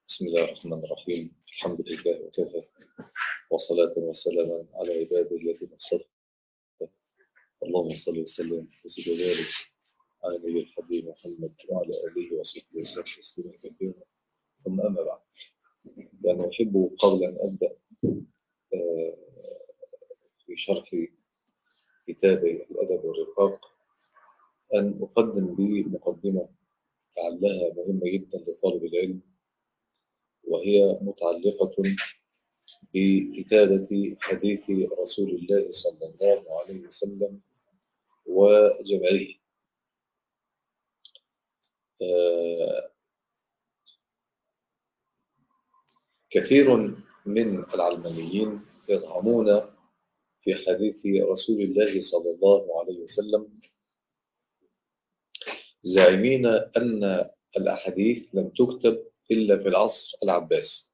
بسم الله الرحمن الرحيم الحمد لله وكفى وصلاة وسلاما على عباده الذين اصطفى اللهم صل وسلم وزد وبارك على نبي الحبيب محمد وعلى آله وصحبه وسلم تسليما كثيرا ثم أما بعد يعني أحب قبل أن أبدأ في شرح كتاب الأدب والرقاق أن أقدم لي مقدمة لعلها مهمة جدا لطالب العلم وهي متعلقة بكتابة حديث رسول الله صلى الله عليه وسلم وجمعه كثير من العلمانيين يطعنون في حديث رسول الله صلى الله عليه وسلم زاعمين أن الأحاديث لم تكتب إلا في العصر العباسي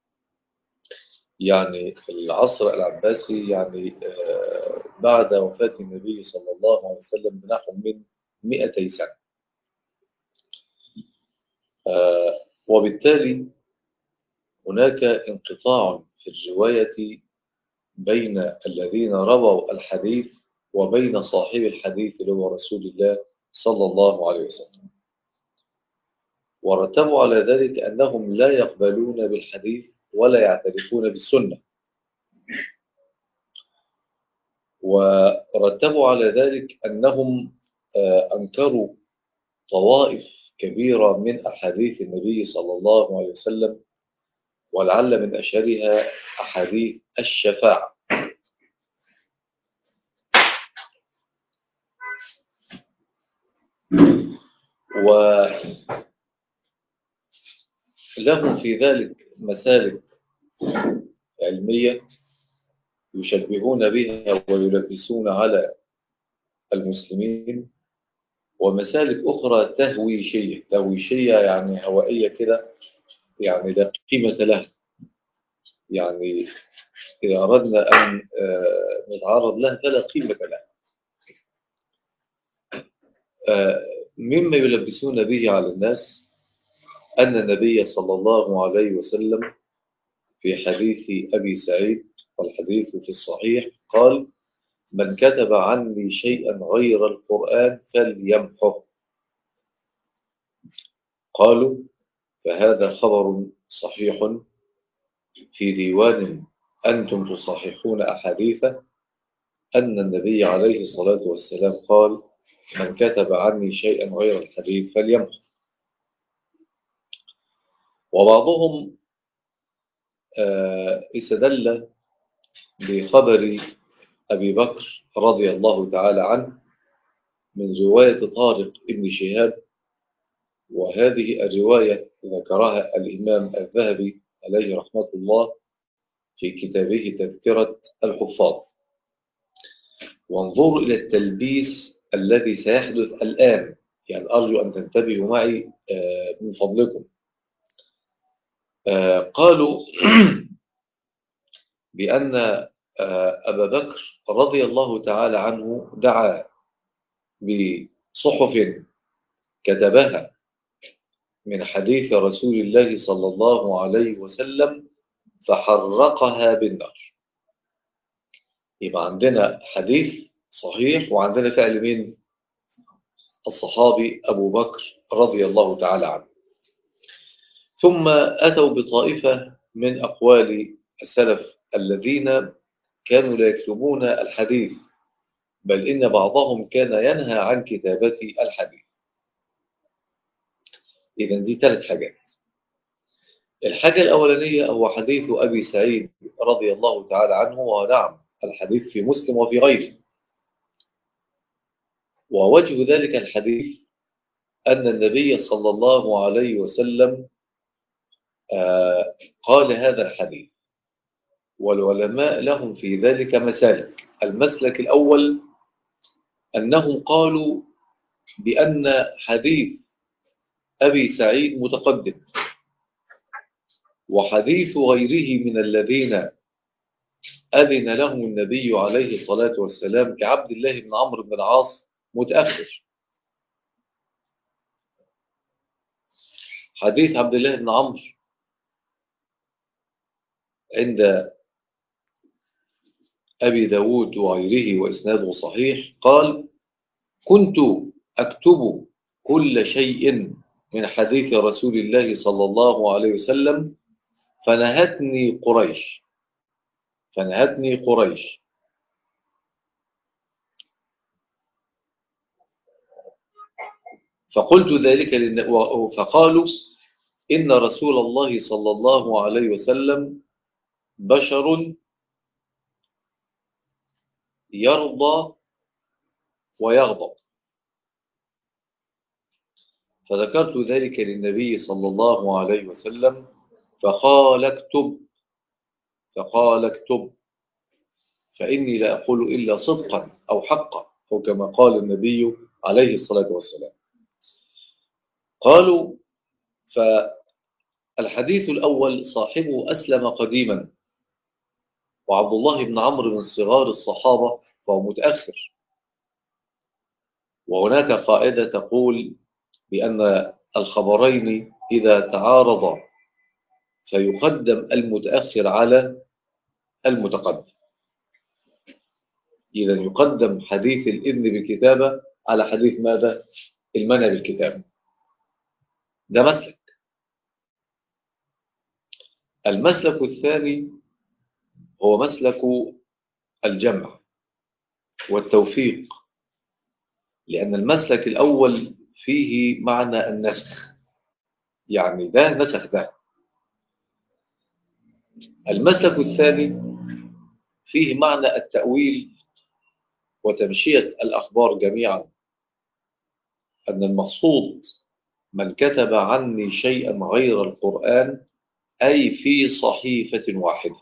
يعني العصر العباسي يعني بعد وفاة النبي صلى الله عليه وسلم بنحو من 200 سنة وبالتالي هناك انقطاع في الرواية بين الذين رووا الحديث وبين صاحب الحديث اللي هو رسول الله صلى الله عليه وسلم ورتبوا على ذلك أنهم لا يقبلون بالحديث ولا يعترفون بالسنة ورتبوا على ذلك أنهم أنكروا طوائف كبيرة من أحاديث النبي صلى الله عليه وسلم ولعل من أشهرها أحاديث الشفاعة ولهم في ذلك مسالك علمية يشبهون بها ويلبسون على المسلمين ومسالك أخرى تهويشية تهويشية يعني هوائية كده يعني لا قيمة لها يعني إذا أردنا أن نتعرض لها فلا قيمة لها مما يلبسون به على الناس أن النبي صلى الله عليه وسلم في حديث أبي سعيد والحديث في الصحيح قال من كتب عني شيئا غير القرآن فليمحه قالوا فهذا خبر صحيح في ديوان أنتم تصححون أحاديثه أن النبي عليه الصلاة والسلام قال من كتب عني شيئا غير الحديث فليمحه وبعضهم استدل بخبر أبي بكر رضي الله تعالى عنه من رواية طارق ابن شهاب وهذه الرواية ذكرها الإمام الذهبي عليه رحمة الله في كتابه تذكرة الحفاظ وانظروا إلى التلبيس الذي سيحدث الآن يعني أرجو أن تنتبهوا معي من فضلكم قالوا بأن أبا بكر رضي الله تعالى عنه دعا بصحف كتبها من حديث رسول الله صلى الله عليه وسلم فحرقها بالنار يبقى عندنا حديث صحيح وعندنا فعل مين الصحابي أبو بكر رضي الله تعالى عنه ثم أتوا بطائفة من أقوال السلف الذين كانوا لا يكتبون الحديث بل إن بعضهم كان ينهى عن كتابة الحديث إذا دي ثلاث حاجات الحاجة الأولانية هو حديث أبي سعيد رضي الله تعالى عنه ونعم الحديث في مسلم وفي غيره ووجه ذلك الحديث أن النبي صلى الله عليه وسلم قال هذا الحديث والعلماء لهم في ذلك مسالك المسلك الأول أنهم قالوا بأن حديث أبي سعيد متقدم وحديث غيره من الذين أذن لهم النبي عليه الصلاة والسلام كعبد الله بن عمرو بن العاص متأخر حديث عبد الله بن عمرو عند أبي داود وغيره وإسناده صحيح قال كنت أكتب كل شيء من حديث رسول الله صلى الله عليه وسلم فنهتني قريش فنهتني قريش فقلت ذلك فقالوا إن رسول الله صلى الله عليه وسلم بشر يرضى ويغضب فذكرت ذلك للنبي صلى الله عليه وسلم فقال اكتب فقال اكتب فإني لا أقول إلا صدقا أو حقا أو كما قال النبي عليه الصلاة والسلام قالوا فالحديث الأول صاحبه أسلم قديما وعبد الله بن عمرو من صغار الصحابة فهو متأخر وهناك قاعدة تقول بأن الخبرين إذا تعارضا فيقدم المتأخر على المتقدم إذا يقدم حديث الإذن بالكتابة على حديث ماذا؟ المنع بالكتابة ده مسلك المسلك الثاني هو مسلك الجمع والتوفيق لأن المسلك الأول فيه معنى النسخ يعني ده نسخ ده المسلك الثاني فيه معنى التأويل وتمشية الأخبار جميعا أن المقصود من كتب عني شيئا غير القرآن أي في صحيفة واحدة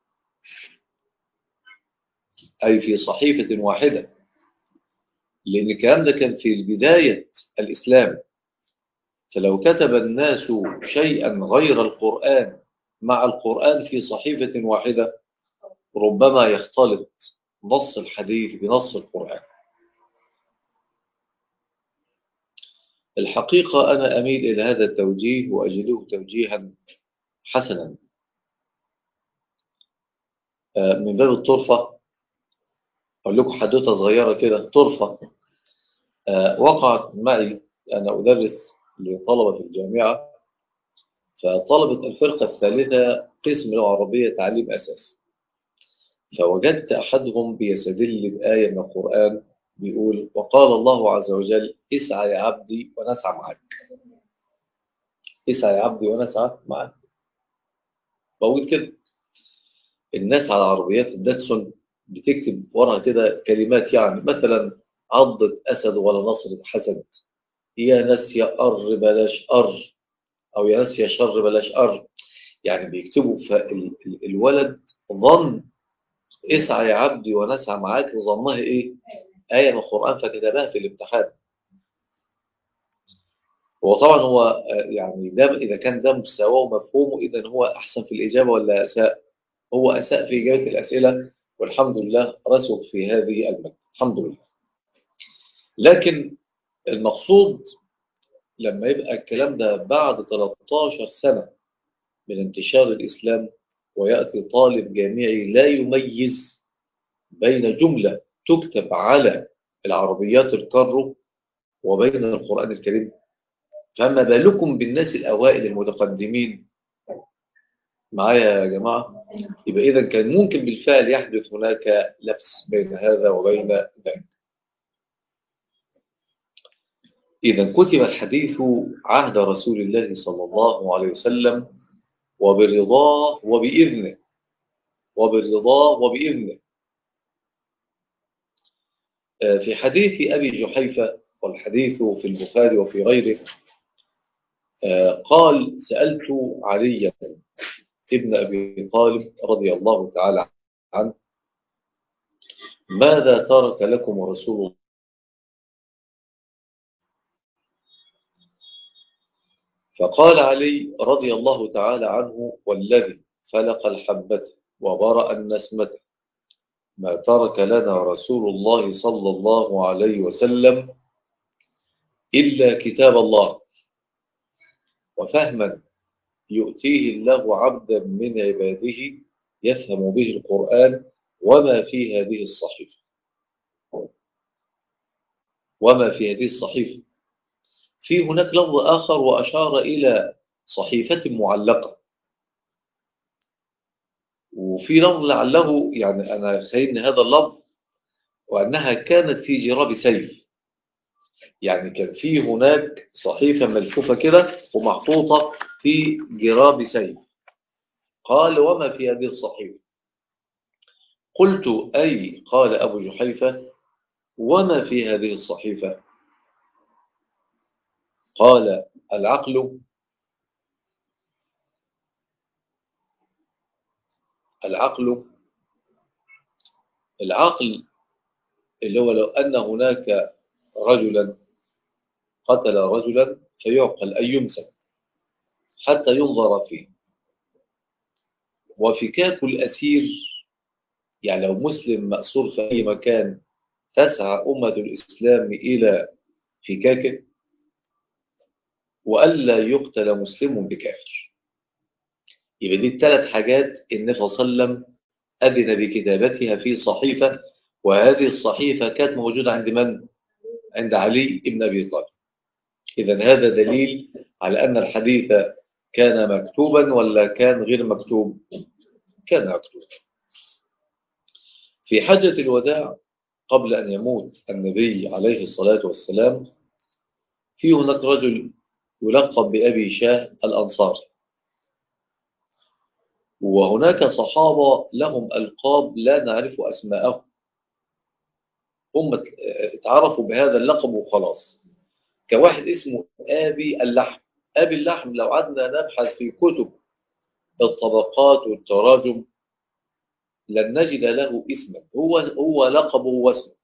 أي في صحيفة واحدة لأن الكلام ده كان في بداية الإسلام فلو كتب الناس شيئا غير القرآن مع القرآن في صحيفة واحدة ربما يختلط نص الحديث بنص القرآن الحقيقة أنا أميل إلى هذا التوجيه وأجده توجيها حسنا من باب الطرفة أقول لكم حدوثة صغيرة كده طرفة وقعت معي أنا أدرس لطلبة في الجامعة فطلبة الفرقة الثالثة قسم لغة عربية تعليم أساس فوجدت أحدهم بيستدل بآية من القرآن بيقول وقال الله عز وجل اسعى يا عبدي ونسعى معك اسعى يا عبدي ونسعى معك بقول كده الناس على عربيات الداتسون بتكتب وراها كده كلمات يعني مثلا عضة أسد ولا نصرة حسد يا ناس يا أر بلاش أر أو يا ناس يا شر بلاش أر يعني بيكتبوا فالولد ظن اسعى يا عبدي ونسعى معاك ظنها إيه آية من القرآن فكتبها في الامتحان هو طبعا هو يعني ده إذا كان ده مستواه ومفهومه إذا هو أحسن في الإجابة ولا أساء هو أساء في إجابة الأسئلة والحمد لله رسب في هذه المادة الحمد لله لكن المقصود لما يبقى الكلام ده بعد 13 سنة من انتشار الإسلام ويأتي طالب جامعي لا يميز بين جملة تكتب على العربيات الكارو وبين القرآن الكريم فما بالكم بالناس الأوائل المتقدمين معايا يا جماعة يبقى إذا كان ممكن بالفعل يحدث هناك لبس بين هذا وبين ذاك إذا كتب الحديث عهد رسول الله صلى الله عليه وسلم وبرضاه وبإذنه وبرضاه وبإذنه في حديث أبي جحيفة والحديث في البخاري وفي غيره قال سألت عليا ابن أبي طالب رضي الله تعالى عنه ماذا ترك لكم رسول الله فقال علي رضي الله تعالى عنه والذي فلق الحبة وبرأ النسمة ما ترك لنا رسول الله صلى الله عليه وسلم إلا كتاب الله وفهما يؤتيه الله عبدا من عباده يفهم به القرآن وما في هذه الصحيفة وما في هذه الصحيفة في هناك لفظ آخر وأشار إلى صحيفة معلقة وفي لفظ لعله يعني أنا خيرني هذا اللفظ وأنها كانت في جراب سيف يعني كان في هناك صحيفة ملفوفة كده ومحطوطة في جراب سيف قال وما في هذه الصحيفة قلت أي قال أبو جحيفة وما في هذه الصحيفة قال العقل العقل العقل اللي هو لو أن هناك رجلا قتل رجلا فيعقل أن يمسك حتى ينظر فيه وفكاك الأسير يعني لو مسلم مأسور في أي مكان تسعى أمة الإسلام إلى فكاكه وألا يقتل مسلم بكافر يبقى دي الثلاث حاجات النبي صلى الله عليه وسلم أذن بكتابتها في صحيفة وهذه الصحيفة كانت موجودة عند من؟ عند علي بن أبي طالب إذا هذا دليل على أن الحديث كان مكتوبا ولا كان غير مكتوب كان مكتوب في حجة الوداع قبل أن يموت النبي عليه الصلاة والسلام في هناك رجل يلقب بأبي شاه الأنصاري وهناك صحابة لهم ألقاب لا نعرف أسماءهم هم اتعرفوا بهذا اللقب وخلاص كواحد اسمه آبي اللحم آبي اللحم لو عدنا نبحث في كتب الطبقات والتراجم لن نجد له اسما هو هو لقبه واسمه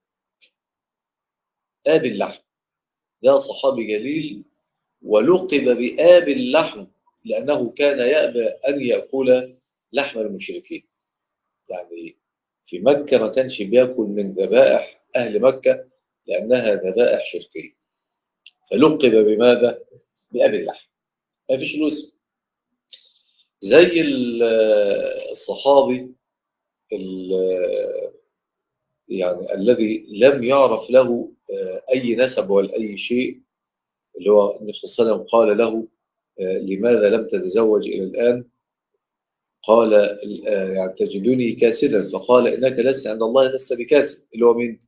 آبي اللحم ده صحابي جليل ولقب بآبي اللحم لأنه كان يأبى أن يأكل لحم المشركين يعني في مكة ما كانش بيأكل من ذبائح أهل مكة لأنها ذبائح شركية فلقب بماذا؟ بأبي اللحم ما فيش له اسم زي الصحابي يعني الذي لم يعرف له أي نسب ولا أي شيء اللي هو النبي صلى الله عليه وسلم قال له لماذا لم تتزوج إلى الآن قال يعني تجدني كاسدا فقال إنك لست عند الله لست بكاسد اللي هو مين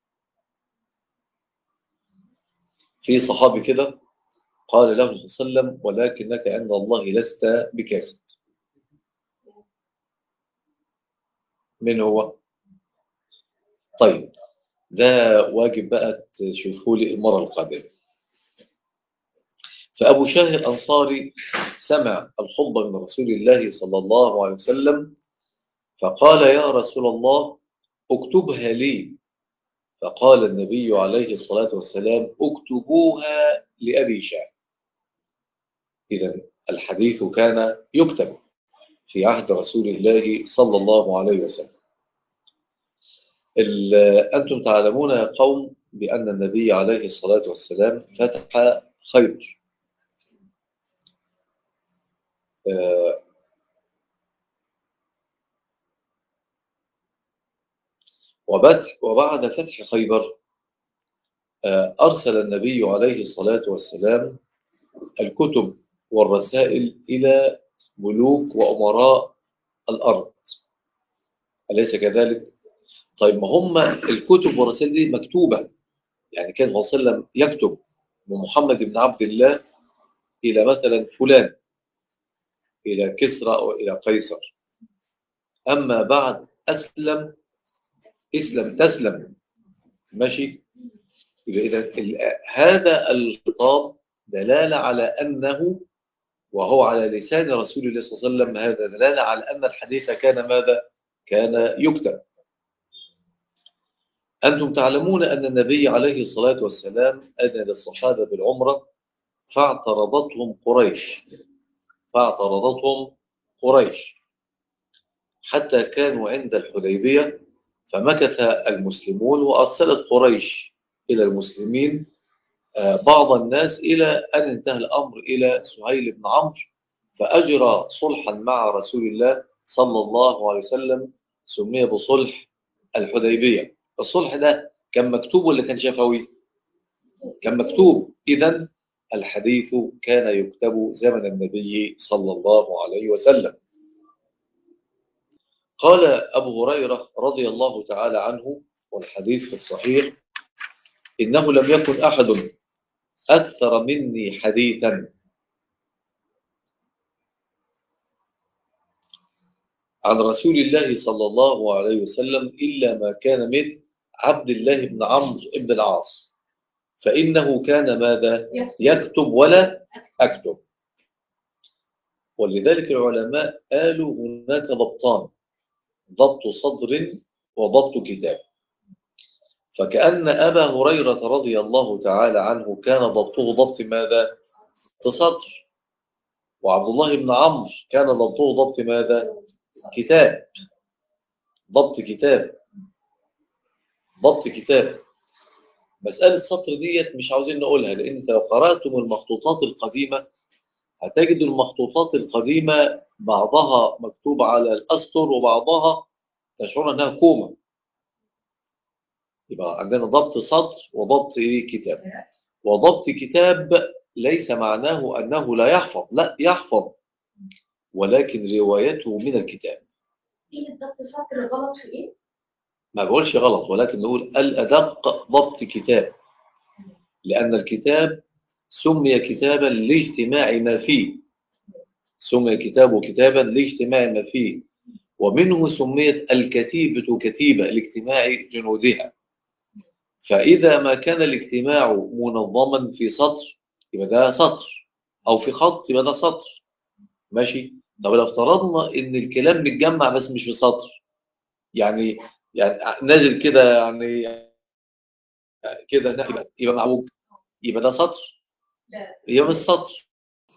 في صحابي كده قال له صلى الله عليه وسلم ولكنك عند الله لست بكاسد من هو طيب ده واجب بقى تشوفوا لي المرة القادمة فأبو شاه الأنصاري سمع الخطبة من رسول الله صلى الله عليه وسلم فقال يا رسول الله اكتبها لي فقال النبي عليه الصلاة والسلام اكتبوها لأبي شاه إذا الحديث كان يكتب في عهد رسول الله صلى الله عليه وسلم أنتم تعلمون يا قوم بأن النبي عليه الصلاة والسلام فتح خيبر وبعد فتح خيبر أرسل النبي عليه الصلاة والسلام الكتب والرسائل إلى ملوك وأمراء الأرض أليس كذلك؟ طيب ما هم الكتب والرسائل دي مكتوبة يعني كان صلى الله عليه وسلم يكتب من محمد بن عبد الله إلى مثلا فلان إلى كسرى أو إلى قيصر أما بعد أسلم اسلم تسلم ماشي إذا هذا الخطاب دلالة على أنه وهو على لسان رسول الله صلى الله عليه وسلم هذا دلالة على أن الحديث كان ماذا؟ كان يكتب أنتم تعلمون أن النبي عليه الصلاة والسلام أذن للصحابة بالعمرة فاعترضتهم قريش فاعترضتهم قريش حتى كانوا عند الحديبية فمكث المسلمون وأرسلت قريش إلى المسلمين بعض الناس إلى أن انتهى الأمر إلى سهيل بن عمرو فأجرى صلحا مع رسول الله صلى الله عليه وسلم سمي بصلح الحديبية الصلح ده كان مكتوب ولا كان شفوي كان مكتوب إذا الحديث كان يكتب زمن النبي صلى الله عليه وسلم قال أبو هريرة رضي الله تعالى عنه والحديث في الصحيح إنه لم يكن أحد أكثر مني حديثا عن رسول الله صلى الله عليه وسلم إلا ما كان من عبد الله بن عمرو بن العاص فإنه كان ماذا يكتب ولا أكتب ولذلك العلماء قالوا هناك ضبطان ضبط صدر وضبط كتاب فكأن أبا هريرة رضي الله تعالى عنه كان ضبطه ضبط ماذا تصدر وعبد الله بن عمرو كان ضبطه ضبط ماذا كتاب ضبط كتاب ضبط كتاب مسألة سطر ديت مش عاوزين نقولها لأن انت لو قرأتم المخطوطات القديمة هتجدوا المخطوطات القديمة بعضها مكتوب على الأسطر وبعضها تشعر أنها كومة يبقى عندنا ضبط سطر وضبط إيه كتاب وضبط كتاب ليس معناه أنه لا يحفظ لا يحفظ ولكن روايته من الكتاب ايه الضبط سطر غلط في ايه؟ ما بقولش غلط ولكن نقول الأدق ضبط كتاب لأن الكتاب سمي كتابا لاجتماع ما فيه سمي الكتاب كتابا لاجتماع ما فيه ومنه سميت الكتيبة كتيبة لاجتماع جنودها فإذا ما كان الاجتماع منظما في سطر يبقى ده سطر أو في خط يبقى ده سطر ماشي طب لو افترضنا ان الكلام متجمع بس مش في سطر يعني يعني نازل كده يعني كده يبقى, يبقى معوج يبقى ده سطر لا يبقى مش سطر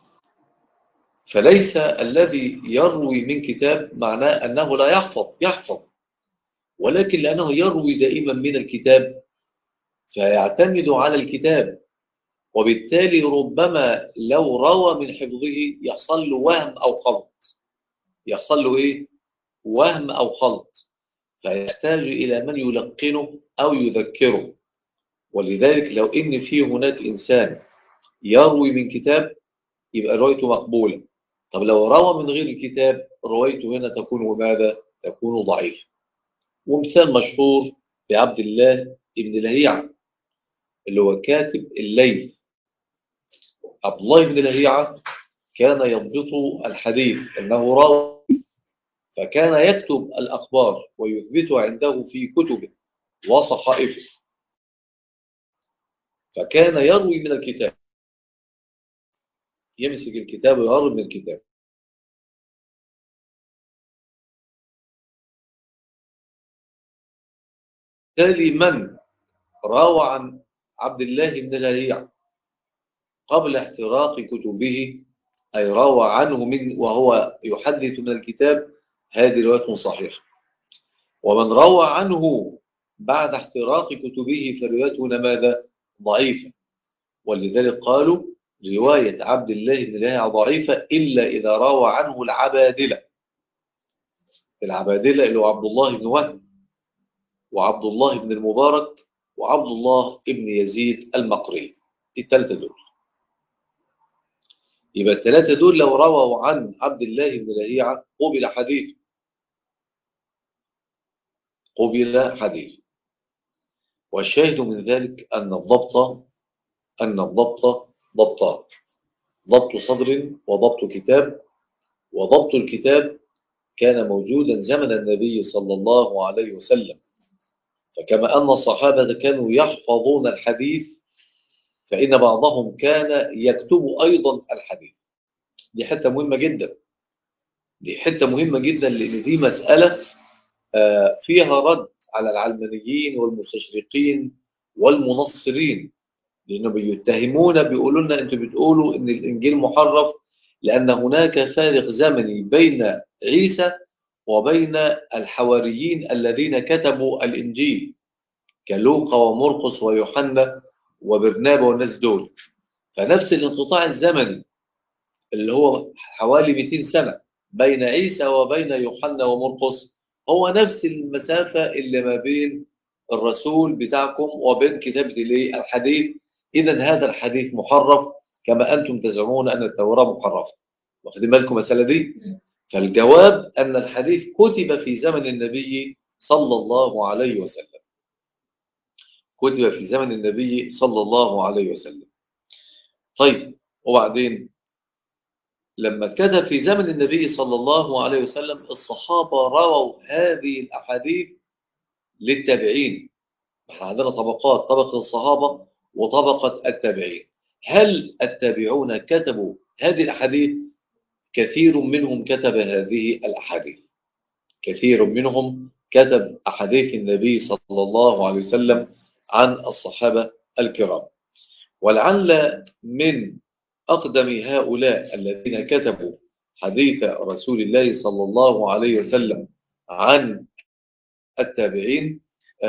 فليس الذي يروي من كتاب معناه أنه لا يحفظ يحفظ ولكن لأنه يروي دائما من الكتاب فيعتمد على الكتاب وبالتالي ربما لو روى من حفظه يحصل له وهم أو خلط يحصل له إيه؟ وهم أو خلط فيحتاج إلى من يلقنه أو يذكره ولذلك لو إن في هناك إنسان يروي من كتاب يبقى روايته مقبولة طب لو روى من غير الكتاب روايته هنا تكون ماذا؟ تكون ضعيفة ومثال مشهور بعبد الله ابن لهيعة اللي هو كاتب الليل عبد الله بن لهيعة كان يضبط الحديث أنه راوي فكان يكتب الأخبار ويثبتها عنده في كتبه وصحائفه فكان يروي من الكتاب يمسك الكتاب ويهرب من الكتاب تالي من راوى عن عبد الله بن لهيع قبل احتراق كتبه أي روى عنه من وهو يحدث من الكتاب هذه رواية صحيحة ومن روى عنه بعد احتراق كتبه فروايته ماذا ضعيفة ولذلك قالوا رواية عبد الله بن لهيع ضعيفة إلا إذا روى عنه العبادلة العبادلة اللي هو عبد الله بن وهب وعبد الله بن المبارك وعبد الله بن يزيد المقري الثلاثة دول يبقى الثلاثة دول لو رووا عن عبد الله بن لهيعة قبل حديث قبل حديث والشاهد من ذلك أن الضبط أن الضبط ضبطان ضبط صدر وضبط كتاب وضبط الكتاب كان موجودا زمن النبي صلى الله عليه وسلم فكما أن الصحابة كانوا يحفظون الحديث فإن بعضهم كان يكتب أيضا الحديث دي حتة مهمة جدا دي حتة مهمة جدا لأن دي مسألة فيها رد على العلمانيين والمستشرقين والمنصرين لأنه بيتهمون بيقولوا لنا أنتوا بتقولوا أن الإنجيل محرف لأن هناك فارق زمني بين عيسى وبين الحواريين الذين كتبوا الإنجيل كلوقا ومرقس ويوحنا وبرنابا والناس دول فنفس الانقطاع الزمني اللي هو حوالي 200 سنة بين عيسى وبين يوحنا ومرقس هو نفس المسافة اللي ما بين الرسول بتاعكم وبين كتابة الايه الحديث إذا هذا الحديث محرف كما أنتم تزعمون أن التوراة محرفة واخدين بالكم المسألة دي فالجواب أن الحديث كتب في زمن النبي صلى الله عليه وسلم كتب في زمن النبي صلى الله عليه وسلم طيب وبعدين لما كتب في زمن النبي صلى الله عليه وسلم الصحابة رووا هذه الأحاديث للتابعين احنا عندنا طبقات طبقة الصحابة وطبقة التابعين هل التابعون كتبوا هذه الأحاديث كثير منهم كتب هذه الأحاديث كثير منهم كتب أحاديث النبي صلى الله عليه وسلم عن الصحابة الكرام ولعل من أقدم هؤلاء الذين كتبوا حديث رسول الله صلى الله عليه وسلم عن التابعين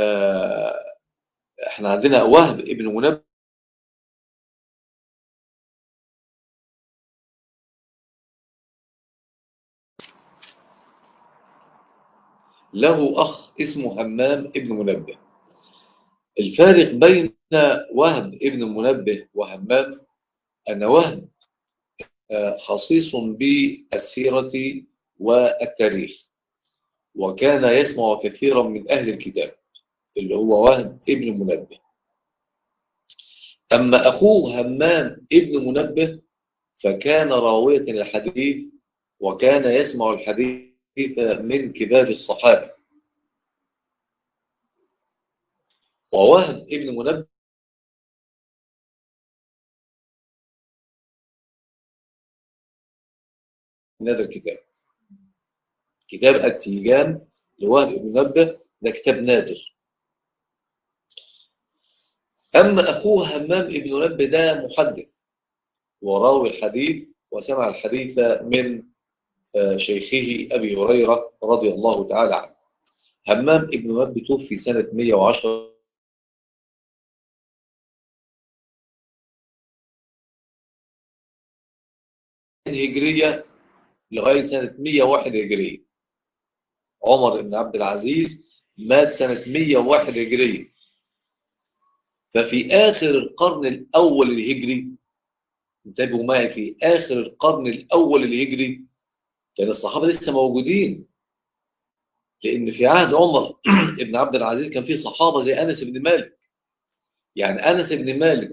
احنا عندنا وهب ابن منبه له أخ اسمه همام ابن منبه الفارق بين وهب ابن منبه وهمام أن وهب خصيص بالسيرة والتاريخ وكان يسمع كثيرا من أهل الكتاب اللي هو وهب ابن منبه أما أخوه همام ابن منبه فكان راوية الحديث وكان يسمع الحديث من كبار الصحابة ووهب ابن منبه من هذا الكتاب كتاب التيجان لوهب ابن منبه ده كتاب نادر أما أخوه همام ابن منبه ده محدث وراوي الحديث وسمع الحديث من شيخه أبي هريرة رضي الله تعالى عنه همام ابن منبه توفي سنة 110 هجرية لغاية سنة 101 هجرية عمر بن عبد العزيز مات سنة 101 هجرية ففي آخر القرن الأول الهجري انتبهوا معي في آخر القرن الأول الهجري كان الصحابة لسه موجودين لأن في عهد عمر بن عبد العزيز كان في صحابة زي أنس بن مالك يعني أنس بن مالك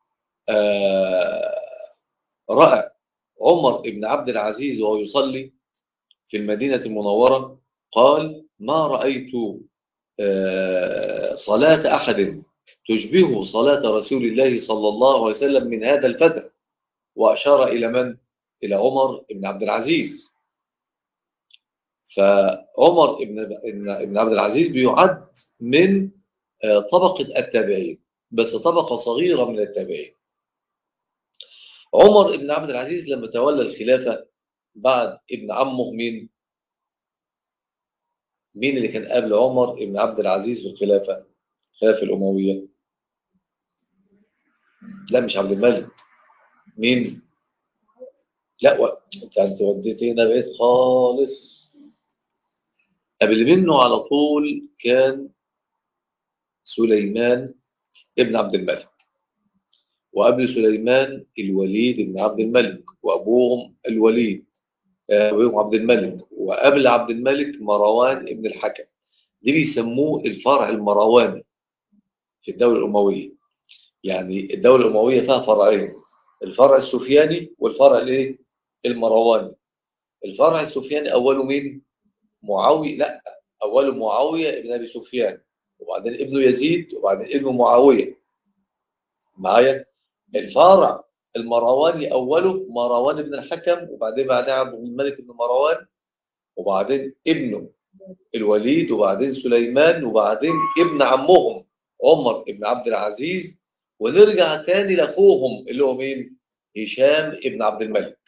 آه رأى عمر بن عبد العزيز وهو يصلي في المدينة المنورة قال ما رأيت صلاة أحد تشبه صلاة رسول الله صلى الله عليه وسلم من هذا الفتى وأشار إلى من؟ إلى عمر بن عبد العزيز فعمر بن عبد العزيز بيعد من طبقة التابعين بس طبقة صغيرة من التابعين عمر بن عبد العزيز لما تولى الخلافة بعد ابن عمه مين مين اللي كان قبل عمر بن عبد العزيز في الخلافة الخلافة الأموية لا مش عبد الملك مين لا و... انت وديتينا بعيد خالص قبل منه على طول كان سليمان ابن عبد الملك وقبل سليمان الوليد بن عبد الملك وأبوهم الوليد أبوهم عبد الملك وقبل عبد الملك مروان ابن الحكم دي بيسموه الفرع المرواني في الدولة الأموية يعني الدولة الأموية فيها فرعين الفرع السفياني والفرع الايه المرواني الفرع السفياني أوله مين معاوية لا أوله معاوية ابن أبي سفيان وبعدين ابنه يزيد وبعدين ابنه معاوية معايا الفرع المرواني أوله مروان بن الحكم وبعدين بعدها عبد الملك بن مروان وبعدين ابنه الوليد وبعدين سليمان وبعدين ابن عمهم عمر بن عبد العزيز ونرجع تاني لأخوهم اللي هو مين هشام ابن عبد الملك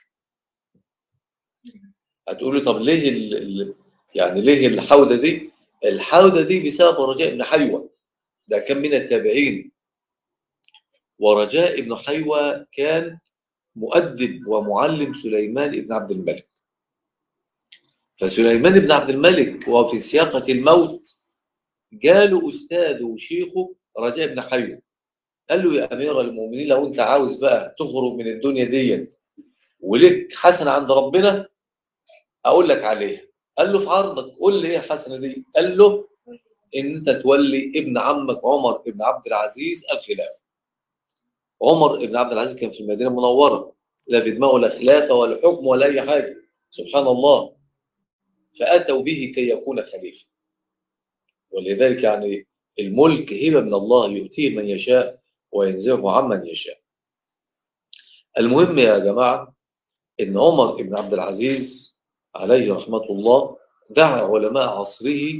هتقولوا طب ليه ال ال يعني ليه الحودة دي الحودة دي بسبب رجاء بن حيوة ده كان من التابعين ورجاء بن حيوة كان مؤدب ومعلم سليمان بن عبد الملك فسليمان بن عبد الملك وفي سياقة الموت جاله أستاذه وشيخه رجاء بن حيو قال له يا أمير المؤمنين لو أنت عاوز بقى تخرج من الدنيا ديت ولك حسنة عند ربنا أقول لك عليها قال له في عرضك قول لي ايه الحسنة دي قال له إن أنت تولي ابن عمك عمر بن عبد العزيز الخلافة عمر بن عبد العزيز كان في المدينة المنورة لا في دماغه لا خلافة ولا حكم ولا أي حاجة سبحان الله فأتوا به كي يكون خليفة ولذلك يعني الملك هبة من الله يؤتيه من يشاء وينزعه عمن يشاء المهم يا جماعة إن عمر بن عبد العزيز عليه رحمة الله دعا علماء عصره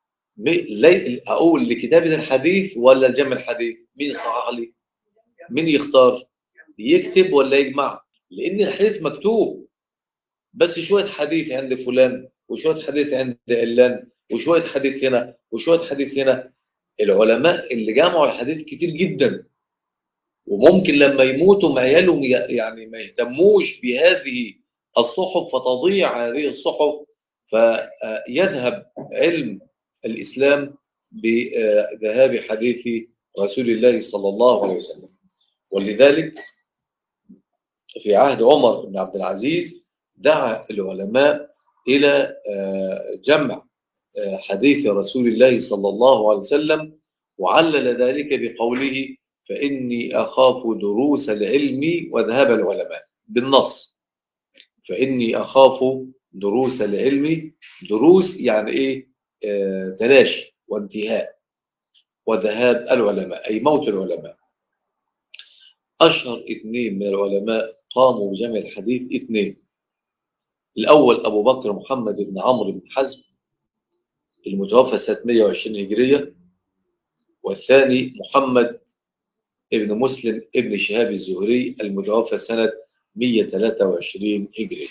أقول لكتابة الحديث ولا الجمع الحديث مين صحح لي مين يختار يكتب ولا يجمع لأن الحديث مكتوب بس شوية حديث عند فلان وشوية حديث عند علان وشوية حديث هنا وشوية حديث هنا العلماء اللي جمعوا الحديث كتير جدا وممكن لما يموتوا عيالهم يعني ما يهتموش بهذه الصحف فتضيع هذه الصحف فيذهب علم الإسلام بذهاب حديث رسول الله صلى الله عليه وسلم ولذلك في عهد عمر بن عبد العزيز دعا العلماء إلى جمع حديث رسول الله صلى الله عليه وسلم وعلل ذلك بقوله فإني أخاف دروس العلم وذهاب العلماء بالنص فإني أخاف دروس العلم دروس يعني إيه آه تلاشي وانتهاء وذهاب العلماء أي موت العلماء أشهر اثنين من العلماء قاموا بجمع الحديث اثنين الأول أبو بكر محمد بن عمرو بن حزم المتوفى سنة 120 هجرية والثاني محمد ابن مسلم ابن شهاب الزهري المتوفى سنة 123 هجرية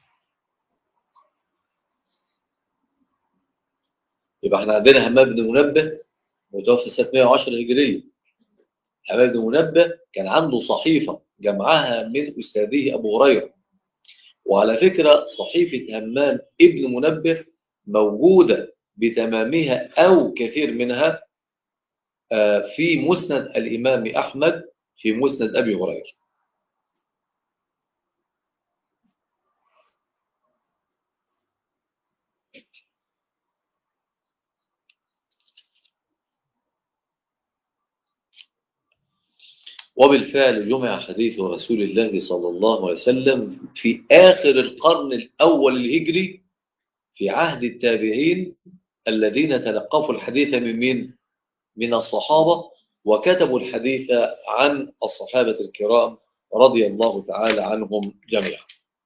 يبقى احنا عندنا همام بن منبه متوفى سنة 110 هجرية همام بن منبه كان عنده صحيفة جمعها من أستاذه أبو هريرة وعلى فكرة صحيفة همام ابن منبه موجودة بتمامها أو كثير منها في مسند الإمام أحمد في مسند أبي هريرة وبالفعل جمع حديث رسول الله صلى الله عليه وسلم في آخر القرن الأول الهجري في عهد التابعين الذين تلقفوا الحديث من مين؟ من الصحابة وكتبوا الحديث عن الصحابة الكرام رضي الله تعالى عنهم جميعا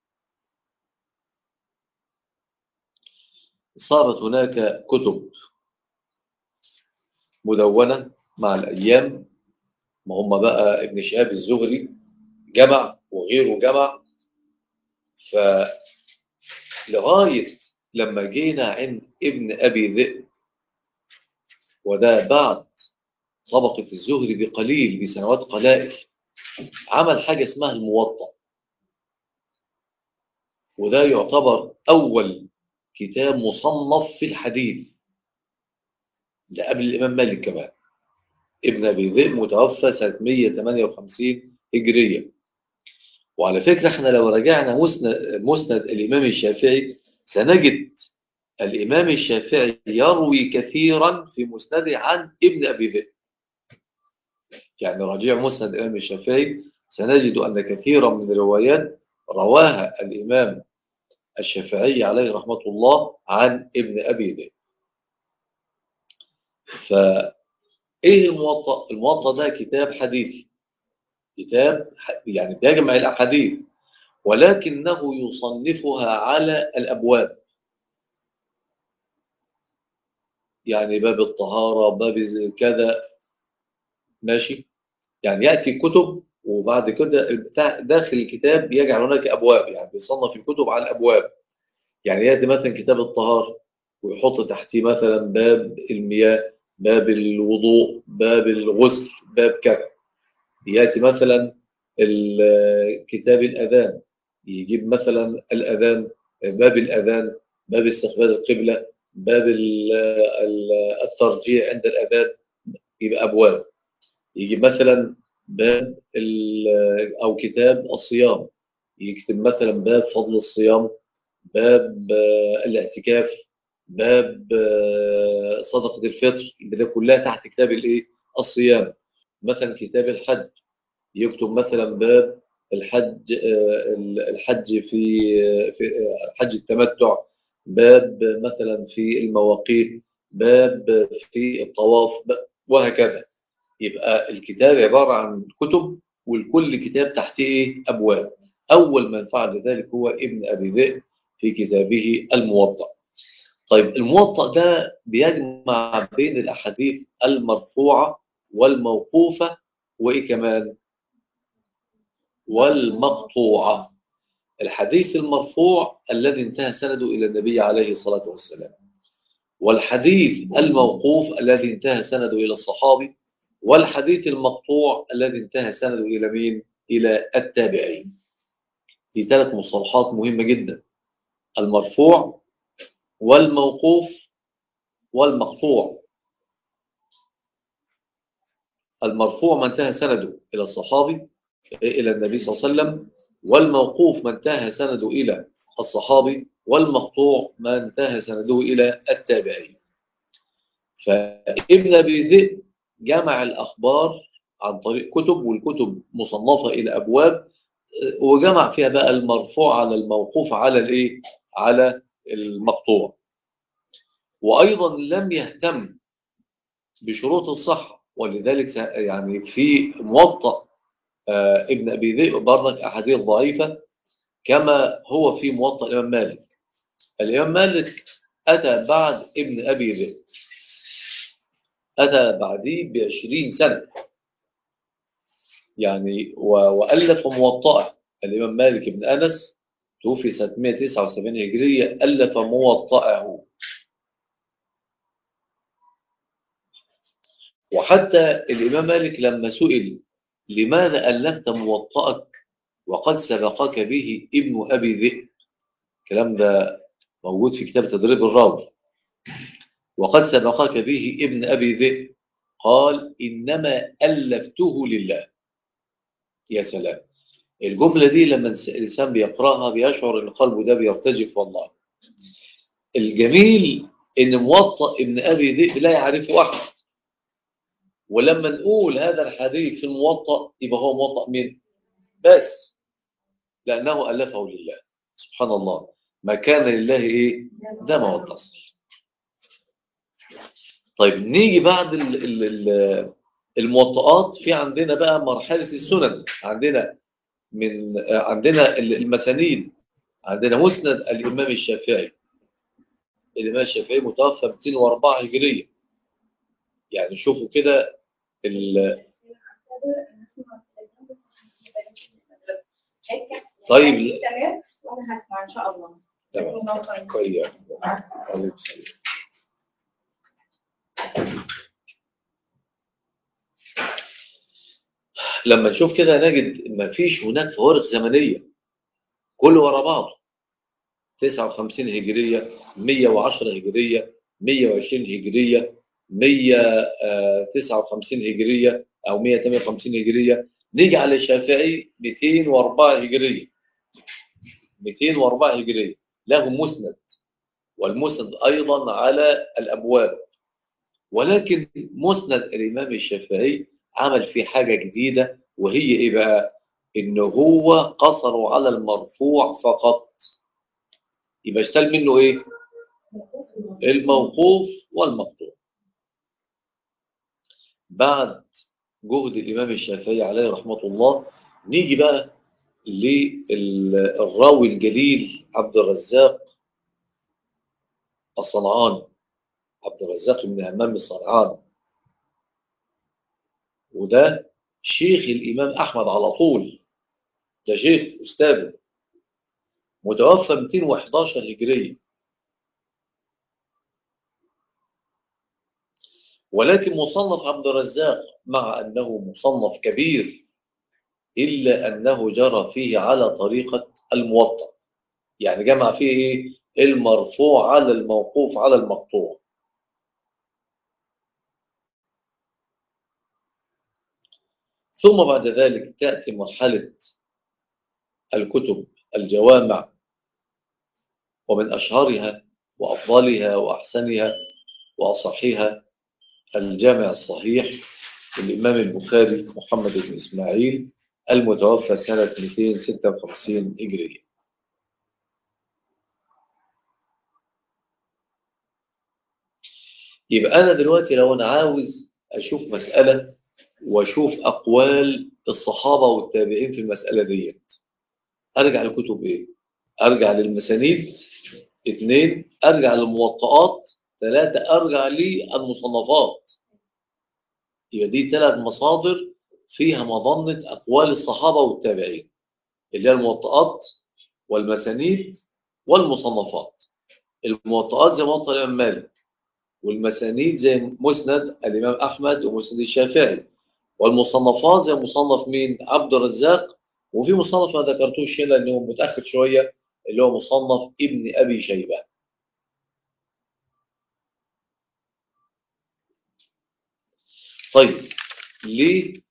صارت هناك كتب مدونة مع الأيام ما هم بقى ابن شهاب الزهري جمع وغيره جمع فلغاية لما جينا عند ابن أبي ذئب وده بعد طبقة الزهري بقليل بسنوات قلائل عمل حاجة اسمها الموطأ وده يعتبر أول كتاب مصنف في الحديث ده قبل الإمام مالك كمان ابن أبي ذئب متوفى سنة 158 هجرية وعلى فكرة احنا لو رجعنا مسند, مسند الإمام الشافعي سنجد الإمام الشافعي يروي كثيرا في مسنده عن ابن أبي ذئب يعني رجيع مسند الإمام الشافعي سنجد أن كثيرا من الروايات رواها الإمام الشافعي عليه رحمة الله عن ابن أبي ذئب فإيه الموطأ؟ الموطأ ده كتاب حديث كتاب يعني بيجمع الأحاديث ولكنه يصنفها على الأبواب يعني باب الطهارة باب كذا ماشي يعني يأتي كتب وبعد كده داخل الكتاب يجعل هناك أبواب يعني بيصنف الكتب على الأبواب يعني يأتي مثلا كتاب الطهارة ويحط تحتيه مثلا باب المياه باب الوضوء باب الغسل باب كذا يأتي مثلا كتاب الأذان يجيب مثلا الأذان باب الأذان باب استقبال القبلة باب ال- ال- الترجيع عند الأذان يبقى أبواب يجي مثلا باب ال- أو كتاب الصيام يكتب مثلا باب فضل الصيام باب آه، الاعتكاف باب آه، صدقة الفطر يبقى ده كلها تحت كتاب الايه الصيام مثلا كتاب الحج يكتب مثلا باب الحج آه، الحج في في آه، حج التمتع باب مثلا في المواقيت باب في الطواف ب- وهكذا يبقى الكتاب عبارة عن كتب والكل كتاب تحته إيه؟ أبواب أول من فعل ذلك هو ابن أبي ذئب في كتابه الموطأ طيب الموطأ ده بيجمع بين الأحاديث المرفوعة والموقوفة وإيه كمان والمقطوعة الحديث المرفوع الذي انتهى سنده إلى النبي عليه الصلاة والسلام والحديث الموقوف الذي انتهى سنده إلى الصحابي والحديث المقطوع الذي انتهى سنده إلى مين؟ إلى التابعين في ثلاث مصطلحات مهمة جدا المرفوع والموقوف والمقطوع المرفوع ما انتهى سنده إلى الصحابي إلى النبي صلى الله عليه وسلم والموقوف ما انتهى سنده إلى الصحابي والمقطوع ما انتهى سنده إلى التابعين فابن أبي ذئب جمع الأخبار عن طريق كتب والكتب مصنفة إلى أبواب وجمع فيها بقى المرفوع على الموقوف على الإيه؟ على المقطوع وأيضا لم يهتم بشروط الصحة ولذلك يعني في موطأ آه، ابن أبي ذئب برضك أحاديث ضعيفة كما هو في موطأ الإمام مالك الإمام مالك أتى بعد ابن أبي ذئب أتى بعديه بعشرين سنة يعني و- وألف موطأه الإمام مالك بن أنس توفي سنة 179 هجرية ألف موطأه وحتى الإمام مالك لما سئل لماذا ألفت موطأك وقد سبقك به ابن أبي ذئب الكلام ده موجود في كتاب تدريب الراوي وقد سبقك به ابن أبي ذئب قال إنما ألفته لله يا سلام الجملة دي لما الإنسان بيقرأها بيشعر إن قلبه ده بيرتجف والله الجميل إن موطأ ابن أبي ذئب لا يعرفه أحد ولما نقول هذا الحديث في الموطأ يبقى هو موطأ مين؟ بس لأنه ألفه لله سبحان الله ما كان لله إيه؟ ده ما هو اتصل طيب نيجي بعد ال- ال- ال- الموطئات في عندنا بقى مرحلة السنن عندنا من آه، عندنا ال- المسانيد عندنا مسند الإمام الشافعي الإمام الشافعي متوفى 204 هجرية يعني شوفوا كده ال- طيب. تمام وانا هسمع ان شاء الله تمام. كويس عليكم السلام. لما نشوف كده نجد ما فيش هناك فوارق زمنية كله ورا بعض 59 هجرية 110 هجرية 120 هجرية 159 هجرية أو 158 هجرية نيجي على الشافعي 204 هجرية 204 هجرية له مسند والمسند أيضا على الأبواب ولكن مسند الإمام الشافعي عمل فيه حاجة جديدة وهي إيه بقى؟ إن هو قصروا على المرفوع فقط يبقى اشتل منه إيه؟ الموقوف والمقطوع بعد جهد الإمام الشافعي عليه رحمة الله نيجي بقى للراوي الجليل عبد الرزاق الصنعاني عبد الرزاق بن همام الصنعاني وده شيخ الإمام أحمد على طول ده شيخ أستاذه متوفى 211 هجرية ولكن مصنف عبد الرزاق مع أنه مصنف كبير إلا أنه جرى فيه على طريقة الموطأ يعني جمع فيه إيه؟ المرفوع على الموقوف على المقطوع ثم بعد ذلك تأتي مرحلة الكتب الجوامع ومن أشهرها وأفضلها وأحسنها وأصحها الجامع الصحيح للإمام البخاري محمد بن إسماعيل المتوفى سنة 256 هجرية يبقى أنا دلوقتي لو أنا عاوز أشوف مسألة وأشوف أقوال الصحابة والتابعين في المسألة ديت أرجع لكتب إيه؟ أرجع للمسانيد اثنين أرجع للموطئات ثلاثة أرجع للمصنفات يبقى دي ثلاث مصادر فيها مظنة أقوال الصحابة والتابعين اللي هي الموطئات والمسانيد والمصنفات الموطئات زي موطئ الإمام مالك والمسانيد زي مسند الإمام أحمد ومسند الشافعي والمصنفات زي مصنف مين عبد الرزاق وفي مصنف ما ذكرتوش هنا لأنه متأخر شوية اللي هو مصنف ابن أبي شيبة طيب ليه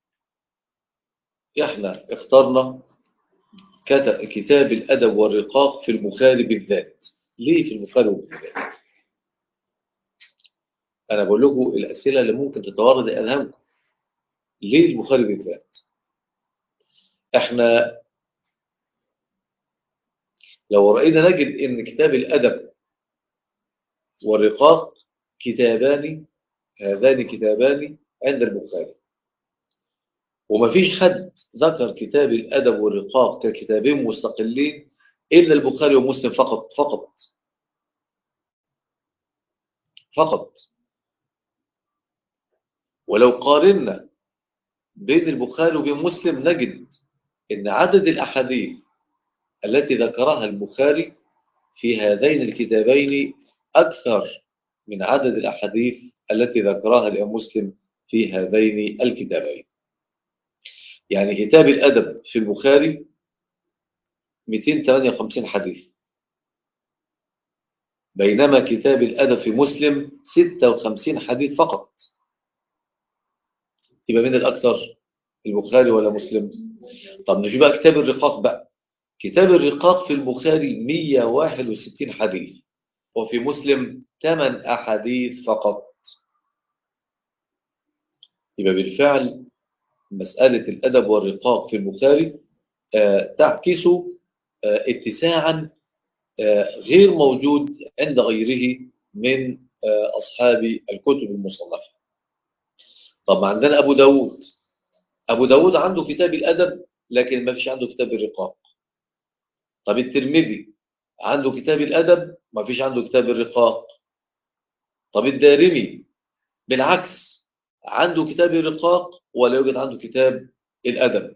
احنا اخترنا كتاب الأدب والرقاق في البخاري بالذات ليه في البخاري بالذات أنا بقول لكم الأسئلة اللي ممكن تتوارد أذهانكم ليه البخاري بالذات احنا لو رأينا نجد ان كتاب الأدب والرقاق كتابان هذان كتابان عند البخاري ومفيش حد ذكر كتاب الأدب والرقاق ككتابين مستقلين إلا البخاري ومسلم فقط فقط فقط ولو قارنا بين البخاري وبين مسلم نجد ان عدد الأحاديث التي ذكرها البخاري في هذين الكتابين أكثر من عدد الأحاديث التي ذكرها الإمام مسلم في هذين الكتابين يعني كتاب الأدب في البخاري 258 حديث بينما كتاب الأدب في مسلم 56 حديث فقط يبقى من الأكثر البخاري ولا مسلم طب نشوف بقى كتاب الرقاق بقى كتاب الرقاق في البخاري 161 حديث وفي مسلم 8 أحاديث فقط يبقى بالفعل مسألة الأدب والرقاق في البخاري آه تعكس آه اتساعا آه غير موجود عند غيره من أصحاب الكتب المصنفة طب عندنا أبو داود أبو داود عنده كتاب الأدب لكن ما فيش عنده كتاب الرقاق طب الترمذي عنده كتاب الأدب ما فيش عنده كتاب الرقاق طب الدارمي بالعكس عنده كتاب الرقاق ولا يوجد عنده كتاب الأدب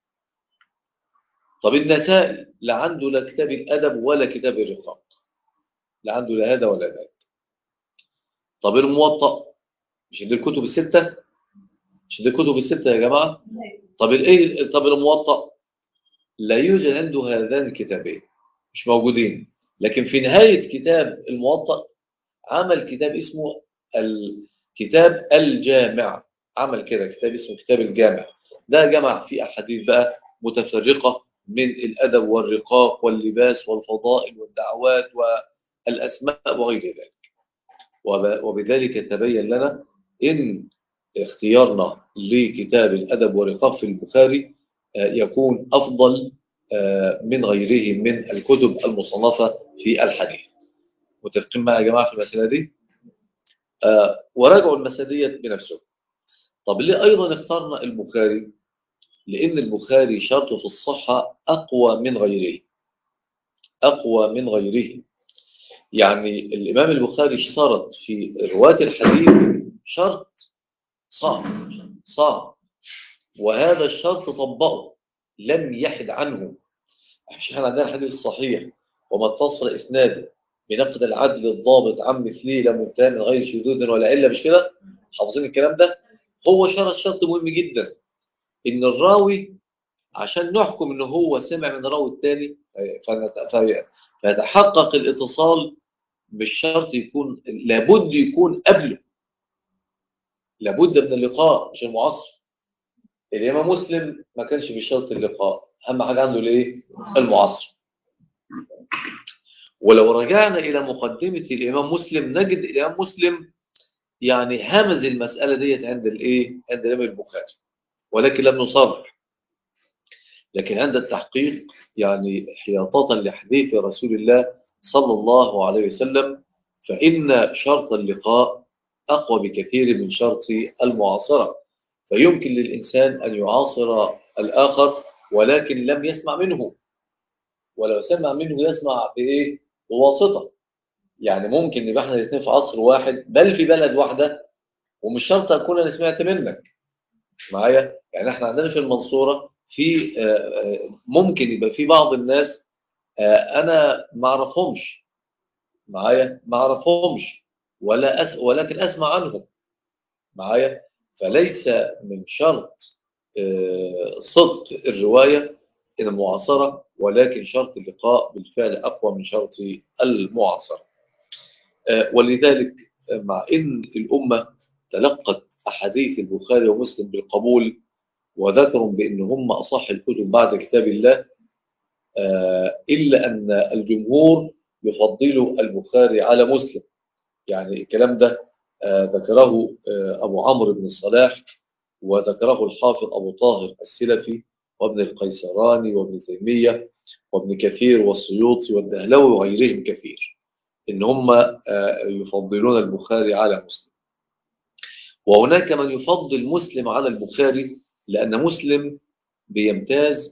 طب النسائي لا عنده لا كتاب الأدب ولا كتاب الرقاق لا عنده لا هذا ولا ذاك طب الموطأ مش دي الكتب الستة مش دي الكتب الستة يا جماعة طب الايه طب الموطأ لا يوجد عنده هذان الكتابين مش موجودين لكن في نهاية كتاب الموطأ عمل كتاب اسمه الكتاب الجامع عمل كده كتاب اسمه كتاب الجامع ده جمع فيه أحاديث بقى متفرقة من الأدب والرقاق واللباس والفضائل والدعوات والأسماء وغير ذلك وبذلك تبين لنا إن اختيارنا لكتاب الأدب والرقاق في البخاري يكون أفضل من غيره من الكتب المصنفة في الحديث متفقين معي يا جماعة في المسألة دي وراجعوا المسألة دي بنفسهم طب ليه أيضا اخترنا البخاري لأن البخاري شرطه في الصحة أقوى من غيره أقوى من غيره يعني الإمام البخاري اشترط في رواة الحديث شرط صعب صعب وهذا الشرط طبقه لم يحد عنه احنا عندنا الحديث الصحيح وما اتصل اسناده بنقد العدل الضابط عن مثله لا منتهى من غير شذوذ ولا عله مش كده حافظين الكلام ده هو شرط شرط مهم جدا ان الراوي عشان نحكم ان هو سمع من الراوي الثاني فيتحقق الاتصال مش شرط يكون لابد يكون قبله لابد من اللقاء مش المعاصر الإمام مسلم ما كانش بشرط اللقاء أهم حاجة عنده الإيه؟ المعاصر ولو رجعنا إلى مقدمة الإمام مسلم نجد الإمام مسلم يعني همز المسألة ديت عند الإيه؟ عند الإمام البخاري ولكن لم نصرح لكن عند التحقيق يعني احتياطاتا لحديث رسول الله صلى الله عليه وسلم فإن شرط اللقاء أقوى بكثير من شرط المعاصرة فيمكن للإنسان أن يعاصر الآخر ولكن لم يسمع منه ولو سمع منه يسمع بإيه؟ بواسطة يعني ممكن نبقى احنا الاثنين في عصر واحد بل في بلد واحدة ومش شرط أكون أنا سمعت منك معايا يعني احنا عندنا في المنصورة في ممكن يبقى في بعض الناس أنا ما أعرفهمش معايا ما أعرفهمش ولا أس ولكن أسمع عنهم معايا فليس من شرط صدق الرواية المعاصرة ولكن شرط اللقاء بالفعل أقوى من شرط المعاصرة ولذلك مع إن الأمة تلقت أحاديث البخاري ومسلم بالقبول وذكروا بأن هم أصح الكتب بعد كتاب الله إلا أن الجمهور يفضل البخاري على مسلم يعني الكلام ده ذكره أبو عمرو بن الصلاح وذكره الحافظ أبو طاهر السلفي وابن القيسراني وابن تيمية وابن كثير والسيوطي والدهلوي وغيرهم كثير إن هم يفضلون البخاري على مسلم وهناك من يفضل مسلم على البخاري لأن مسلم بيمتاز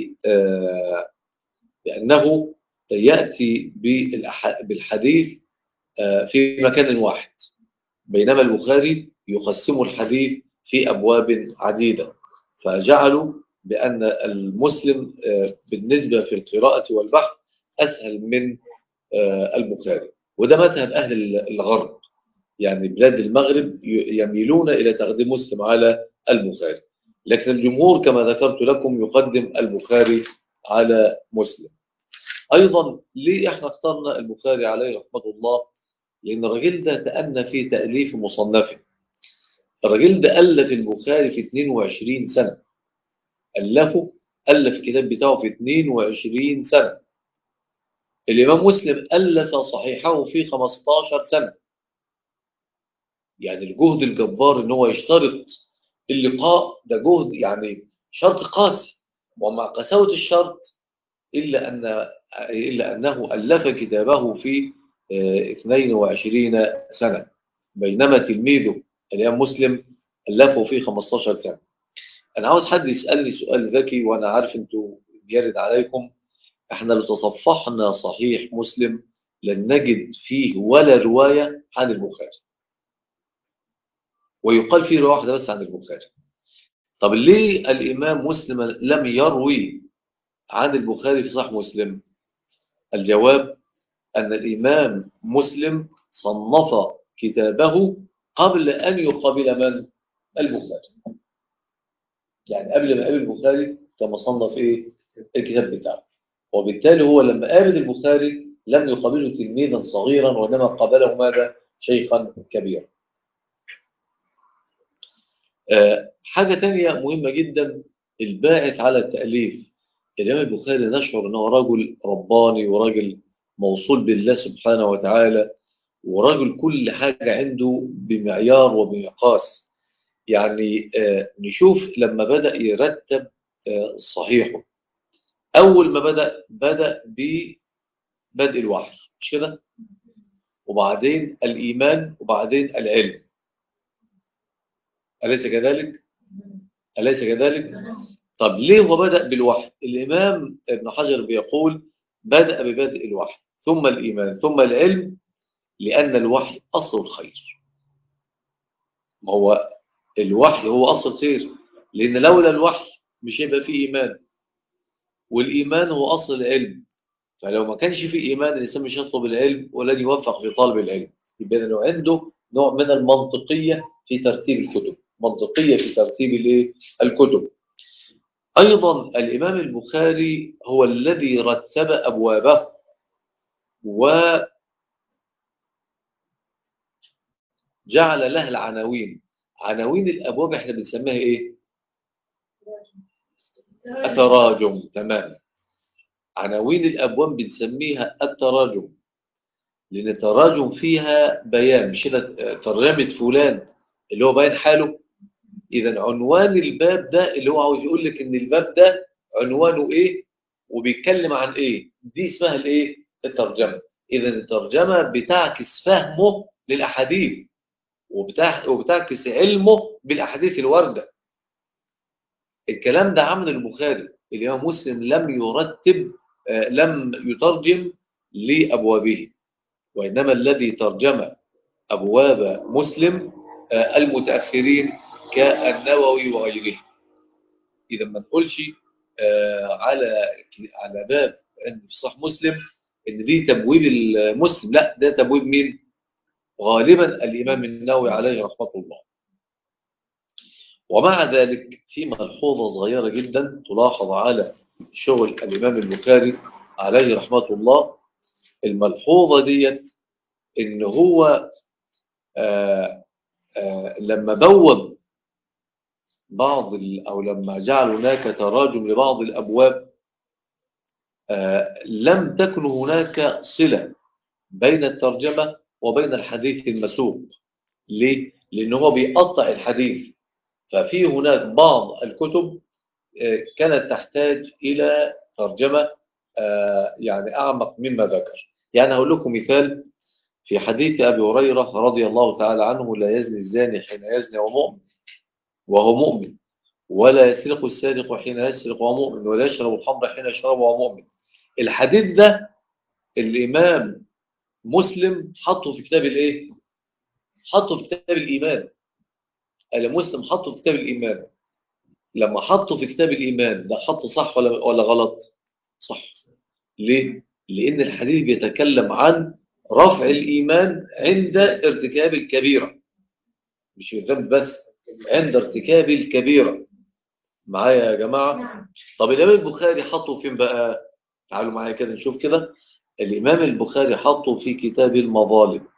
بأنه يأتي بالحديث في مكان واحد بينما البخاري يقسم الحديث في أبواب عديدة فجعلوا بأن المسلم بالنسبة في القراءة والبحث أسهل من البخاري وده مذهب أهل الغرب يعني بلاد المغرب يميلون إلى تقديم مسلم على البخاري لكن الجمهور كما ذكرت لكم يقدم البخاري على مسلم أيضا ليه احنا اخترنا البخاري عليه رحمة الله لأن الراجل ده تأنى في تأليف مصنفه الراجل ده ألف البخاري في 22 سنة ألفه ألف الكتاب بتاعه في 22 سنة الإمام مسلم ألف صحيحه في 15 سنة يعني الجهد الجبار ان هو يشترط اللقاء ده جهد يعني شرط قاسي ومع قساوة الشرط إلا, أن إلا أنه ألف كتابه في 22 سنة بينما تلميذه الإمام مسلم ألفه في 15 سنة أنا عاوز حد يسألني سؤال ذكي وأنا عارف أنتوا بيرد عليكم احنا لو تصفحنا صحيح مسلم لن نجد فيه ولا رواية عن البخاري ويقال فيه رواية واحدة بس عن البخاري طب ليه الإمام مسلم لم يروي عن البخاري في صحيح مسلم الجواب أن الإمام مسلم صنف كتابه قبل أن يقابل من البخاري يعني قبل ما قابل البخاري كما صنف إيه الكتاب بتاعه وبالتالي هو لما قابل البخاري لم يقابله تلميذا صغيرا وإنما قابله ماذا شيخا كبيرا أه حاجة تانية مهمة جدا الباعث على التأليف الإمام البخاري نشعر أنه رجل رباني ورجل موصول بالله سبحانه وتعالى ورجل كل حاجة عنده بمعيار وبمقاس يعني آه نشوف لما بدأ يرتب آه صحيحه أول ما بدأ بدأ ببدء الوحي مش كده وبعدين الإيمان وبعدين العلم أليس كذلك أليس كذلك طب ليه هو بدأ بالوحي الإمام ابن حجر بيقول بدأ ببدء الوحي ثم الإيمان ثم العلم لأن الوحي أصل الخير ما هو الوحي هو أصل الخير لأن لولا الوحي مش هيبقى فيه إيمان والإيمان هو أصل العلم فلو ما كانش فيه إيمان الإنسان مش يطلب العلم ولن يوفق في طلب العلم يبقى لو عنده نوع من المنطقية في ترتيب الكتب منطقية في ترتيب الكتب أيضا الإمام البخاري هو الذي رتب أبوابه وجعل لها العناوين عناوين الأبواب احنا بنسميها ايه التراجم تمام عناوين الأبواب بنسميها التراجم لأن التراجم فيها بيان مش كده ترجمة فلان اللي هو بيان حاله إذا عنوان الباب ده اللي هو عاوز يقول لك إن الباب ده عنوانه إيه وبيتكلم عن إيه دي اسمها الإيه الترجمة إذا الترجمة بتعكس فهمه للأحاديث وبتعكس علمه بالأحاديث الواردة الكلام ده عمل البخاري الإمام مسلم لم يرتب آه لم يترجم لأبوابه وإنما الذي ترجم أبواب مسلم آه المتأخرين كالنووي وغيره إذا ما نقولش آه على على باب أن في صح مسلم إن دي تبويب المسلم لا ده تبويب مين غالبا الإمام النووي عليه رحمة الله ومع ذلك في ملحوظة صغيرة جدا تلاحظ على شغل الإمام البخاري عليه رحمة الله الملحوظة ديت إن هو آآ آآ لما بوب بعض أو لما جعل هناك تراجم لبعض الأبواب لم تكن هناك صلة بين الترجمة وبين الحديث المسوق ليه؟ لأن هو بيقطع الحديث ففي هناك بعض الكتب كانت تحتاج إلى ترجمة يعني أعمق مما ذكر يعني هقول لكم مثال في حديث أبي هريرة رضي الله تعالى عنه لا يزني الزاني حين يزني ومؤمن وهو مؤمن ولا يسرق السارق حين يسرق وهو مؤمن ولا يشرب الخمر حين يشرب وهو مؤمن الحديث ده الإمام مسلم حطه في كتاب الايه حطه في كتاب الإيمان المسلم حطه في كتاب الإيمان لما حطه في كتاب الإيمان ده حطه صح ولا ولا غلط صح ليه لأن الحديث بيتكلم عن رفع الإيمان عند ارتكاب الكبيرة مش الذنب بس عند ارتكاب الكبيرة معايا يا جماعة طب الإمام البخاري حطه فين بقى تعالوا معايا كده نشوف كده الإمام البخاري حطه في كتاب المظالم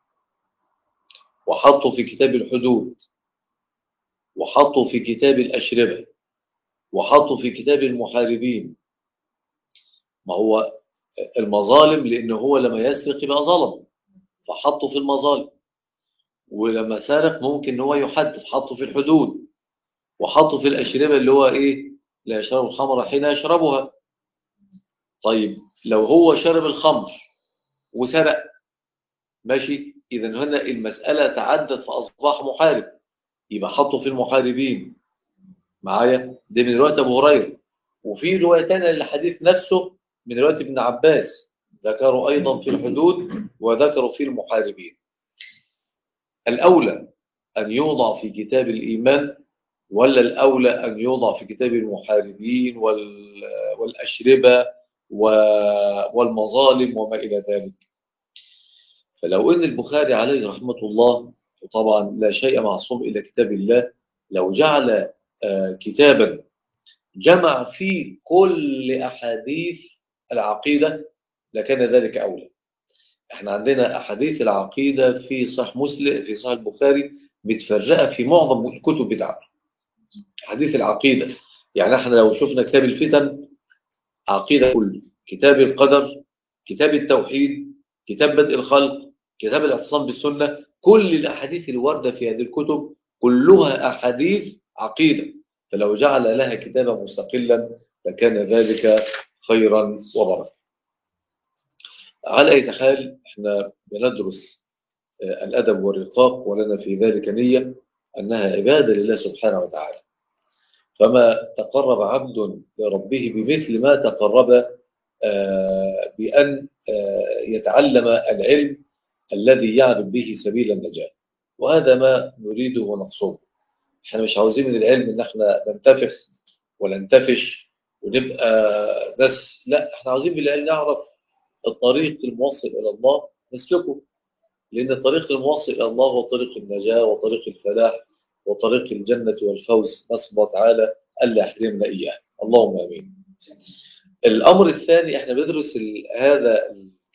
وحطه في كتاب الحدود وحطه في كتاب الأشربة وحطه في كتاب المحاربين ما هو المظالم لأنه هو لما يسرق يبقى ظلم فحطه في المظالم ولما سرق ممكن هو يحدث حطه في الحدود وحطه في الأشربة اللي هو إيه لا يشرب الخمر حين يشربها طيب لو هو شرب الخمر وسرق ماشي إذا هنا المسألة تعدت فأصبح محارب يبقى حطه في المحاربين معايا ده من رواية أبو هريرة وفي رواية تانية للحديث نفسه من رواية ابن عباس ذكروا أيضا في الحدود وذكروا في المحاربين الأولى أن يوضع في كتاب الإيمان ولا الأولى أن يوضع في كتاب المحاربين والأشربة والمظالم وما إلى ذلك فلو أن البخاري عليه رحمة الله وطبعا لا شيء معصوم إلا كتاب الله لو جعل كتابا جمع فيه كل أحاديث العقيدة لكان ذلك أولى احنا عندنا أحاديث العقيدة في صح مسلم في صح البخاري متفرقة في معظم الكتب بتاعته حديث العقيدة يعني احنا لو شفنا كتاب الفتن عقيدة كله كتاب القدر كتاب التوحيد كتاب بدء الخلق كتاب الاعتصام بالسنة كل الأحاديث الواردة في هذه الكتب كلها أحاديث عقيدة فلو جعل لها كتابا مستقلا لكان ذلك خيرا وبركة على أي حال احنا بندرس الأدب والرقاق ولنا في ذلك نية أنها عبادة لله سبحانه وتعالى فما تقرب عبد لربه بمثل ما تقرب بأن يتعلم العلم الذي يعرف به سبيل النجاة وهذا ما نريده ونقصده احنا مش عاوزين من العلم ان احنا ننتفخ ولا ننتفش ونبقى ناس لا احنا عاوزين بالعلم نعرف الطريق الموصل الى الله نسلكه لان الطريق الموصل الى الله هو طريق النجاة وطريق الفلاح وطريق الجنة والفوز نسأل الله تعالى ألا يحرمنا إياه اللهم آمين الأمر الثاني احنا بندرس هذا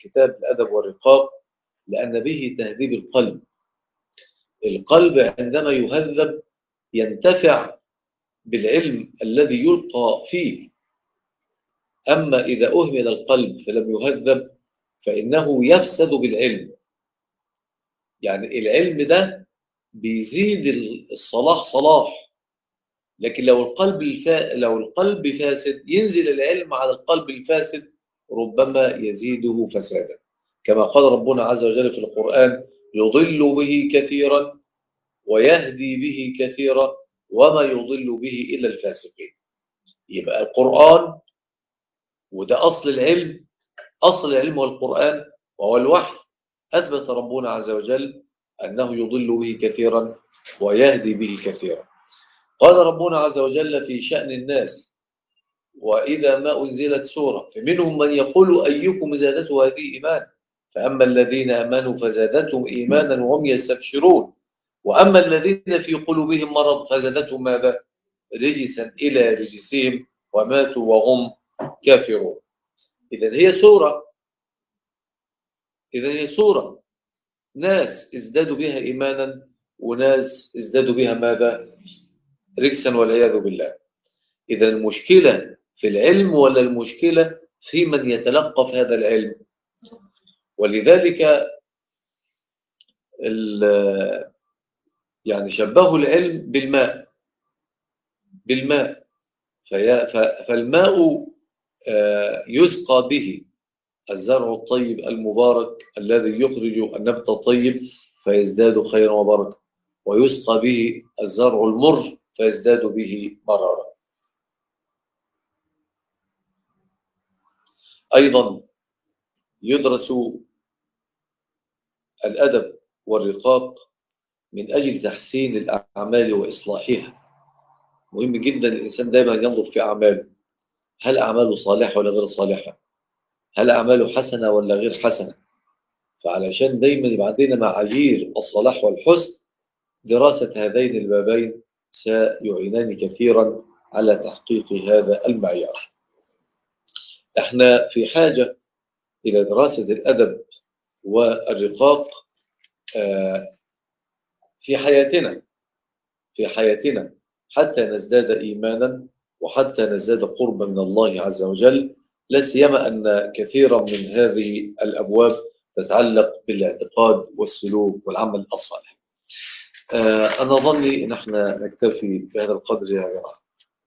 كتاب الأدب والرقاق لأن به تهذيب القلب القلب عندما يهذب ينتفع بالعلم الذي يلقى فيه أما إذا أهمل القلب فلم يهذب فإنه يفسد بالعلم يعني العلم ده بيزيد الصلاح صلاح لكن لو القلب الفا... لو القلب فاسد ينزل العلم على القلب الفاسد ربما يزيده فسادا كما قال ربنا عز وجل في القرآن يضل به كثيرا ويهدي به كثيرا وما يضل به إلا الفاسقين يبقى القرآن وده أصل العلم أصل العلم والقرآن وهو الوحي أثبت ربنا عز وجل أنه يضل به كثيرا ويهدي به كثيرا قال ربنا عز وجل في شأن الناس وإذا ما أنزلت سورة فمنهم من يقول أيكم زادته هذه إيمان فأما الذين أمنوا فزادتهم إيمانا وهم يستبشرون وأما الذين في قلوبهم مرض فزادتهم ماذا رجسا إلى رجسهم وماتوا وهم كافرون إذا هي سورة إذا هي سورة ناس ازدادوا بها إيمانا وناس ازدادوا بها ماذا رجسا والعياذ بالله إذا المشكلة في العلم ولا المشكلة في من يتلقف هذا العلم ولذلك يعني شبهوا العلم بالماء بالماء فالماء يسقى به الزرع الطيب المبارك الذي يخرج النبت الطيب فيزداد خيرا وبركة ويسقى به الزرع المر فيزداد به مرارا أيضا يدرس الأدب والرقاق من أجل تحسين الأعمال وإصلاحها مهم جدا الإنسان دائما ينظر في أعماله هل أعماله صالحة ولا غير صالحة هل أعماله حسنة ولا غير حسنة فعلشان دايما يبقى عندنا معايير الصلاح والحسن دراسة هذين البابين سيعينان كثيرا على تحقيق هذا المعيار احنا في حاجة إلى دراسة الأدب والرقاق في حياتنا في حياتنا حتى نزداد إيمانا وحتى نزداد قربا من الله عز وجل لا سيما أن كثيرا من هذه الأبواب تتعلق بالاعتقاد والسلوك والعمل الصالح أنا ظني أن احنا نكتفي بهذا القدر يا جماعة